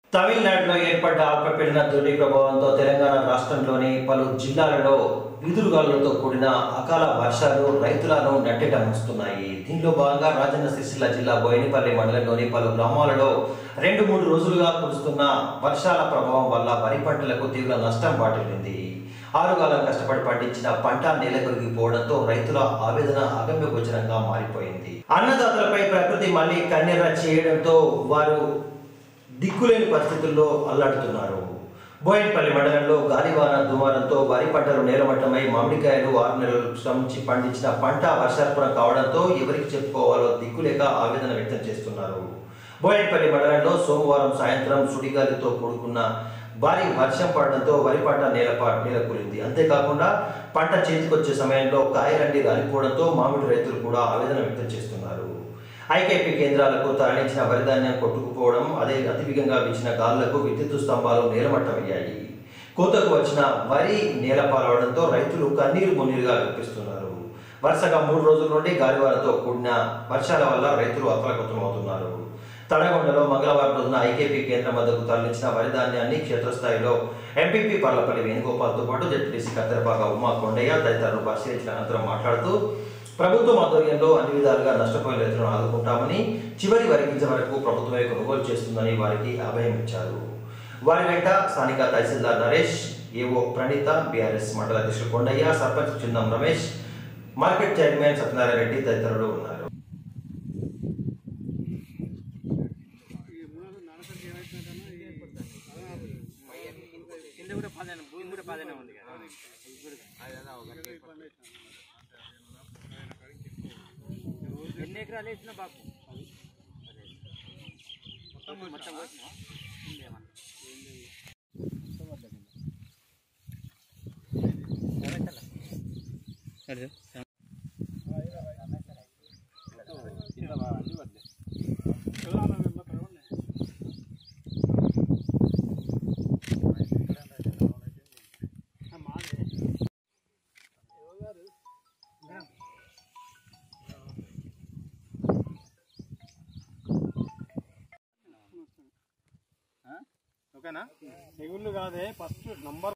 తమిళనాడులో ఏర్పడ్డ అల్పపీడన ద్రోణి ప్రభావంతో తెలంగాణ రాష్ట్రంలోని పలు జిల్లాలలో ఈదురుగాలులతో కూడిన అకాల వర్షాలు రైతులను నట్టేట ముంచుతున్నాయి దీనిలో భాగంగా రాజన్న సిరిసిల్ల జిల్లా బోయినపల్లి మండలంలోని పలు గ్రామాలలో రెండు మూడు రోజులుగా కురుస్తున్న వర్షాల ప్రభావం వల్ల వరి పంటలకు తీవ్ర నష్టం వాటిల్లింది ఆరుగాలం కష్టపడి పండించిన పంట నేలకొరిగిపోవడంతో రైతుల ఆవేదన అగమ్యగోచరంగా మారిపోయింది అన్నదాతలపై ప్రకృతి మళ్ళీ కన్నెర చేయడంతో వారు దిక్కులేని పరిస్థితుల్లో అల్లాడుతున్నారు బోయినపల్లి మండలంలో గాలివాన దుమారంతో వరి పంటలు నేలమట్టమై మామిడికాయలు ఆరు నెలలు శ్రమించి పండించిన పంట వర్షార్పణ కావడంతో ఎవరికి చెప్పుకోవాలో దిక్కులేక ఆవేదన వ్యక్తం చేస్తున్నారు బోయినపల్లి మండలంలో సోమవారం సాయంత్రం సుడిగాలితో కూడుకున్న భారీ వర్షం పడడంతో వరి పంట నేలపా నేలకూలింది అంతేకాకుండా పంట చేతికొచ్చే సమయంలో కాయలండి రాలిపోవడంతో మామిడి రైతులు కూడా ఆవేదన వ్యక్తం చేస్తున్నారు ఐకేపీ కేంద్రాలకు తరలించిన వరిధాన్యం కొట్టుకుపోవడం అదే అతివేగంగా వీచిన గాలులకు విద్యుత్ స్తంభాలు నేలమట్టమయ్యాయి కోతకు వచ్చిన వరి నేలపాలవడంతో రైతులు కన్నీరు మున్నీరుగా వినిపిస్తున్నారు వరుసగా మూడు రోజుల నుండి గాలివానతో కూడిన వర్షాల వల్ల రైతులు అతలకుతమవుతున్నారు తడగొండలో మంగళవారం రోజున ఐకేపీ కేంద్రం వద్దకు తరలించిన వరి ధాన్యాన్ని క్షేత్రస్థాయిలో ఎంపీపీ పర్లపల్లి వేణుగోపాల్తో పాటు జడ్పీటీసీ కత్తెరపాక ఉమా కొండయ్య తదితరులు పరిశీలించిన అనంతరం మాట్లాడుతూ ప్రభుత్వం ఆధ్వర్యంలో అన్ని విధాలుగా నష్టపోయిన రైతులను ఆదుకుంటామని చివరి వరికించ వరకు ప్రభుత్వమే కొనుగోలు చేస్తుందని వారికి అభయం ఇచ్చారు వారి వెంట స్థానిక తహసీల్దార్ నరేష్ ఏవో ప్రణీత బీఆర్ఎస్ మండల అధ్యక్షుడు కొండయ్య సర్పంచ్ చిందం రమేష్ మార్కెట్ చైర్మన్ సత్యనారాయణ రెడ్డి తదితరులు ఉన్నారు కింద కూడా పదైన భూమి కూడా పదైన ఉంది కదా ఎన్ని ఎకరాలు వేసిన బాపు మొత్తం మొత్తం కోసినావా? ఇంకేమన్నా? ఓకేనా తెగుళ్ళు కాదే ఫస్ట్ నంబర్